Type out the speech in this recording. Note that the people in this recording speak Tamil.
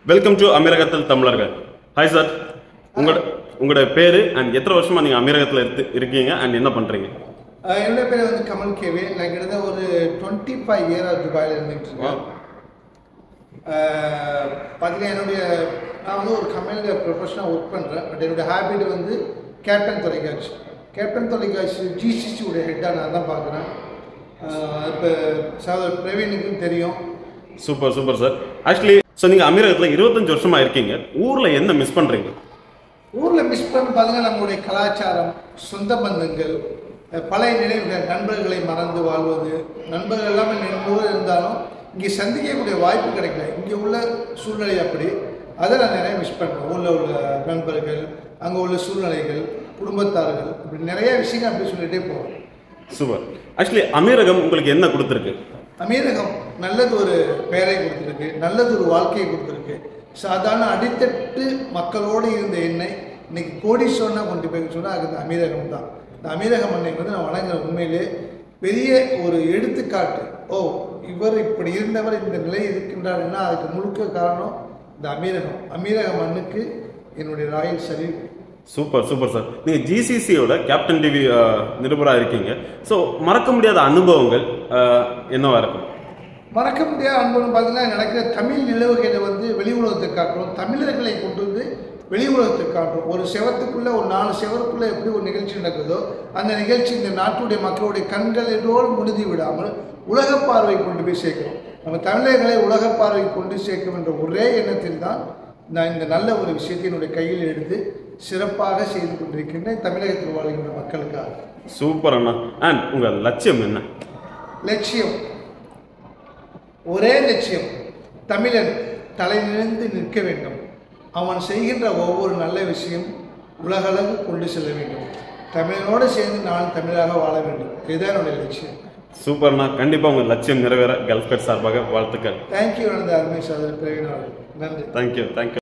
வெல்கம் டு அமீரகத்தில் தமிழர்கள் ஹாய் சார் உங்களோட உங்களோட பேரு அண்ட் எத்தனை வருஷமா நீங்க அமீரகத்தில் இருக்கு இருக்கீங்க அண்ட் என்ன பண்றீங்க அஹ் என்னோட பேர் வந்து கமல் கேவே நான் கிட்டத்தட்ட ஒரு டுவெண்ட்டி ஃபைவ் இயராக துபாயில் இருந்துகிட்டு இருக்கேன் அஹ் பார்த்தீங்கன்னா என்னுடைய நான் வந்து ஒரு கம்பெனியில் ப்ரொஃபஷனாக ஒர்க் பண்ணுறேன் பட் என்னுடைய ஹேபிட் வந்து கேப்டன் தொலைக்காட்சி கேப்டன் தொலைக்காட்சி ஜிசிசி உடைய ஹெட்டாக நான் தான் பார்க்குறேன் இப்போ சகோதரர் பிரவீனுக்கும் தெரியும் super super sir actually so நீங்க அமீரகத்தில் இருபத்தஞ்சு வருஷமா இருக்கீங்க ஊர்ல என்ன மிஸ் பண்றீங்க ஊரில் மிஸ் பண்ணி பார்த்தீங்கன்னா நம்மளுடைய கலாச்சாரம் சொந்த பந்தங்கள் அஹ் பழைய நினைவுகள் நண்பர்களை மறந்து வாழ்வது நண்பர்கள் எல்லாமே நண்பர்கள் இருந்தாலும் இங்கே சந்திக்கக்கூடிய வாய்ப்பு கிடைக்கல இங்கே உள்ள சூழ்நிலை அப்படி அதை நான் நிறைய மிஸ் பண்ணுறேன் ஊரில் உள்ள நண்பர்கள் அங்கே உள்ள சூழ்நிலைகள் குடும்பத்தார்கள் இப்படி நிறைய விஷயங்கள் அப்படி சொல்லிகிட்டே போகிறோம் சூப்பர் ஆக்சுவலி அமீரகம் உங்களுக்கு என்ன கொடுத்துருக்கு அமீரகம் நல்லது ஒரு பெயரை கொடுத்துருக்கு நல்லது ஒரு வாழ்க்கையை கொடுத்துருக்கு சாதாரண அடித்தட்டு மக்களோடு இருந்த என்னை இன்னைக்கு கோடீஸ்வரனா கொண்டு போய் சொன்னால் அது இந்த அமீரகம் தான் இந்த அமீரகம் அன்னை வந்து நான் வணங்குற உண்மையிலே பெரிய ஒரு எடுத்துக்காட்டு ஓ இவர் இப்படி இருந்தவர் இந்த நிலை இருக்கின்றார்னா அதுக்கு முழுக்க காரணம் இந்த அமீரகம் அமீரக மண்ணுக்கு என்னுடைய ராயல் சரீர் சூப்பர் சூப்பர் சார் நீங்க ஜிசிசியோட கேப்டன் டிவி நிருபரா இருக்கீங்க ஸோ மறக்க முடியாத அனுபவங்கள் அஹ், என்னவா இருக்கும் மறக்க முடியாத அன்புன்னு பார்த்தீங்கன்னா நடக்கிற தமிழ் நிலவுகளை வந்து வெளி உலகத்துக்கு காட்டுறோம் தமிழர்களை கொண்டு வந்து வெளி உலகத்துக்கு காட்டுறோம் ஒரு செவத்துக்குள்ள ஒரு நாலு செவருக்குள்ள எப்படி ஒரு நிகழ்ச்சி நடக்குதோ அந்த நிகழ்ச்சி இந்த நாட்டுடைய மக்களுடைய கண்களோடு முடிதி விடாமல் உலக பார்வை கொண்டு போய் சேர்க்கிறோம் நம்ம தமிழர்களை உலக பார்வை கொண்டு சேர்க்கும் என்ற ஒரே எண்ணத்தில் தான் நான் இந்த நல்ல ஒரு விஷயத்தை என்னுடைய கையில் எடுத்து சிறப்பாக செய்து கொண்டிருக்கின்றேன் தமிழகத்தில் வாழ்கின்ற மக்களுக்காக சூப்பர் அண்ணா அண்ட் உங்க லட்சியம் என்ன லட்சியம் ஒரே லட்சியம் தமிழன் தலை நிமிர்ந்து நிற்க வேண்டும் அவன் செய்கின்ற ஒவ்வொரு நல்ல விஷயம் உலகளவு கொண்டு செல்ல வேண்டும் தமிழனோடு சேர்ந்து நான் தமிழாக வாழ வேண்டும் இதுதான் என்னுடைய லட்சியம் சூப்பர்ண்ணா கண்டிப்பா உங்க லட்சியம் நிறைவேற கல்ஃபெட் சார்பாக வாழ்த்துக்கள் தேங்க்யூ எனது அருமை சகோதரர் பிரவீன் அவர்கள் நன்றி தேங்க்யூ தேங்க்யூ